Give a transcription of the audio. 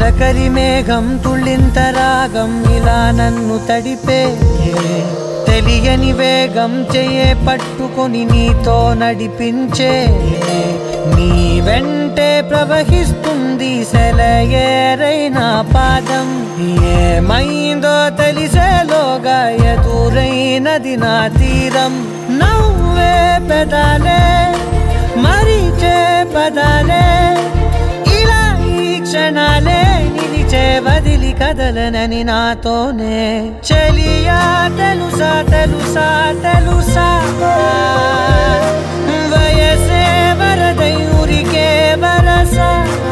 తొలకరి మేఘం తుళ్ళింత రాగం ఇలా నన్ను తడిపే తెలియని వేగం చెయ్యే పట్టుకొని నీతో నడిపించే నీ వెంటే ప్రవహిస్తుంది సెలయేరైన పాదం ఏమైందో తెలిసేలోగా ఎదురైనది నా తీరం నవ్వే పెదాలే మరిచే పదాలే ఇలా ఈ క్షణాలే నిలిచే వదిలి కదలనని నాతోనే చెలియా తెలుసా తెలుసా తెలుసా వయసే వరదై ఉరికే వరసా